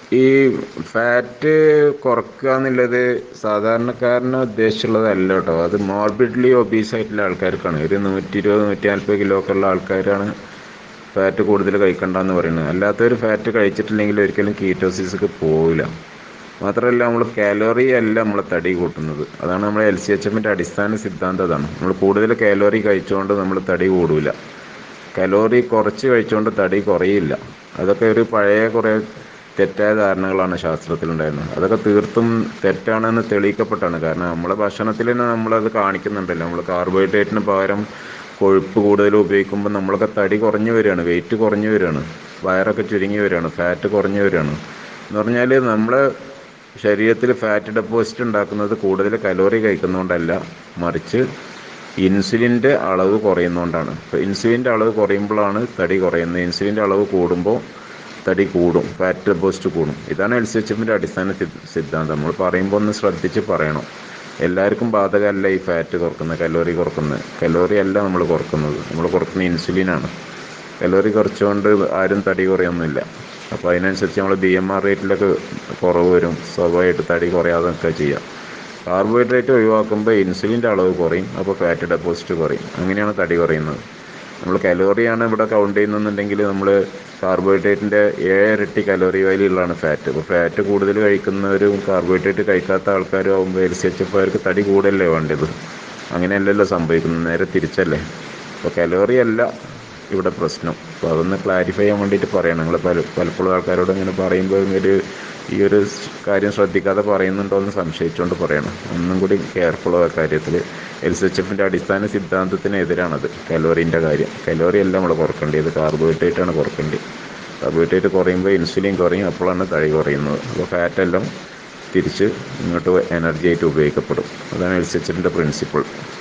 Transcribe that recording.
ഈ ഫാറ്റ് കുറക്കുക എന്നുള്ളത് സാധാരണക്കാരനെ ഉദ്ദേശിച്ചുള്ളതല്ല കേട്ടോ അത് മോർബിഡ്ലി ഒബീസ് ആയിട്ടുള്ള ആൾക്കാർക്കാണ് ഒരു നൂറ്റി ഇരുപത് നൂറ്റി നാൽപ്പത് കിലോ ഒക്കെ ഉള്ള ആൾക്കാരാണ് ഫാറ്റ് കൂടുതൽ കഴിക്കണ്ടെന്ന് പറയുന്നത് അല്ലാത്തവർ ഫാറ്റ് കഴിച്ചിട്ടില്ലെങ്കിൽ ഒരിക്കലും കീറ്റോസിസ്ക്ക് പോവില്ല മാത്രമല്ല നമ്മൾ കാലോറി അല്ല നമ്മളെ തടി കൂട്ടുന്നത് അതാണ് നമ്മുടെ എൽ സി എച്ച് എമ്മിൻ്റെ അടിസ്ഥാന സിദ്ധാന്തം അതാണ് നമ്മൾ കൂടുതൽ കാലോറി കഴിച്ചുകൊണ്ട് നമ്മൾ തടി കൂടില്ല കലോറി കുറച്ച് കഴിച്ചുകൊണ്ട് തടി കുറയില്ല അതൊക്കെ ഒരു പഴയ കുറേ തെറ്റായ ധാരണകളാണ് ശാസ്ത്രത്തിലുണ്ടായിരുന്നത് അതൊക്കെ തീർത്തും തെറ്റാണെന്ന് തെളിയിക്കപ്പെട്ടാണ് കാരണം നമ്മളെ ഭക്ഷണത്തിൽ തന്നെ നമ്മളത് കാണിക്കുന്നുണ്ടല്ലോ നമ്മൾ കാർബോഹൈഡ്രേറ്റിന് പകരം കൊഴുപ്പ് കൂടുതൽ ഉപയോഗിക്കുമ്പോൾ നമ്മളൊക്കെ തടി കുറഞ്ഞു വരികയാണ് വെയിറ്റ് കുറഞ്ഞു വരികയാണ് വയറൊക്കെ ചുരുങ്ങി വരികയാണ് ഫാറ്റ് കുറഞ്ഞു വരികയാണ് എന്ന് പറഞ്ഞാൽ നമ്മളെ ശരീരത്തിൽ ഫാറ്റ് ഡെപ്പോസിറ്റ് ഉണ്ടാക്കുന്നത് കൂടുതൽ കലോറി കഴിക്കുന്നതുകൊണ്ടല്ല മറിച്ച് ഇൻസുലിൻ്റെ അളവ് കുറയുന്നതുകൊണ്ടാണ് ഇപ്പോൾ ഇൻസുലിൻ്റെ അളവ് കുറയുമ്പോഴാണ് തടി കുറയുന്നത് ഇൻസുലിൻ്റെ അളവ് കൂടുമ്പോൾ തടി കൂടും ഫാറ്റ് ഡെപ്പോസിറ്റ് കൂടും ഇതാണ് എൽ സി എച്ച് എമ്മിൻ്റെ അടിസ്ഥാന സിദ്ധാന്തം നമ്മൾ പറയുമ്പോൾ ഒന്ന് ശ്രദ്ധിച്ച് പറയണം എല്ലാവർക്കും ബാധകമല്ല ഈ ഫാറ്റ് കുറക്കുന്നത് കലോറി കുറക്കുന്നത് കലോറി അല്ല നമ്മൾ കുറക്കുന്നത് നമ്മൾ കുറക്കുന്ന ഇൻസുലിനാണ് കലോറി കുറച്ചുകൊണ്ട് ആരും തടി കുറയൊന്നുമില്ല അപ്പോൾ അതിനനുസരിച്ച് നമ്മൾ ബി എം ആർ റേറ്റിലൊക്കെ കുറവ് വരും സ്വാഭാവികമായിട്ട് തടി കുറയാതൊക്കെ ചെയ്യാം കാർബോഹൈഡ്രേറ്റ് ഒഴിവാക്കുമ്പോൾ ഇൻസുലിൻ്റെ അളവ് കുറയും അപ്പോൾ ഫാറ്റ് ഡെപ്പോസിറ്റ് കുറയും അങ്ങനെയാണ് തടി കുറയുന്നത് നമ്മൾ കലോറിയാണ് ഇവിടെ കൗണ്ട് ചെയ്യുന്നുണ്ടെങ്കിൽ നമ്മൾ കാർബോഹൈഡ്രേറ്റിൻ്റെ ഏഴരട്ടി കലോറി വാല്യുള്ളതാണ് ഫാറ്റ് അപ്പോൾ ഫാറ്റ് കൂടുതൽ കഴിക്കുന്നവരും കാർബോഹൈഡ്രേറ്റ് കഴിക്കാത്ത ആൾക്കാരും ആകുമ്പോൾ എൽ സി എച്ച് എഫ് അവർക്ക് തടി കൂടല്ലേ വേണ്ടത് അങ്ങനെയല്ലല്ലോ സംഭവിക്കുന്നത് നേരെ തിരിച്ചല്ലേ അപ്പോൾ കലോറി അല്ല ഇവിടെ പ്രശ്നം അപ്പോൾ അതൊന്ന് ക്ലാരിഫൈ ചെയ്യാൻ വേണ്ടിയിട്ട് പറയണം നിങ്ങൾ പല പലപ്പോഴും ആൾക്കാരോട് ഇങ്ങനെ പറയുമ്പോൾ ഒരു ഈ ഒരു കാര്യം ശ്രദ്ധിക്കാതെ പറയുന്നുണ്ടോ എന്ന് സംശയിച്ചുകൊണ്ട് പറയണം ഒന്നും കൂടി കെയർഫുൾ ആ കാര്യത്തിൽ എൽ സി എച്ച് എഫിൻ്റെ അടിസ്ഥാന സിദ്ധാന്തത്തിന് എതിരാണത് കലോറീൻ്റെ കാര്യം കലോറി അല്ല നമ്മൾ കുറക്കേണ്ടത് കാർബോഹൈഡ്രേറ്റ് ആണ് കുറക്കേണ്ടത് കാർബോഹൈഡ്രേറ്റ് കുറയുമ്പോൾ ഇൻസുലിൻ കുറയും അപ്പോഴാണ് തടി കുറയുന്നത് അപ്പോൾ ഫാറ്റെല്ലാം തിരിച്ച് ഇങ്ങോട്ട് എനർജി ആയിട്ട് ഉപയോഗിക്കപ്പെടും അതാണ് എൽ സി എച്ച് എഫിൻ്റെ പ്രിൻസിപ്പിൾ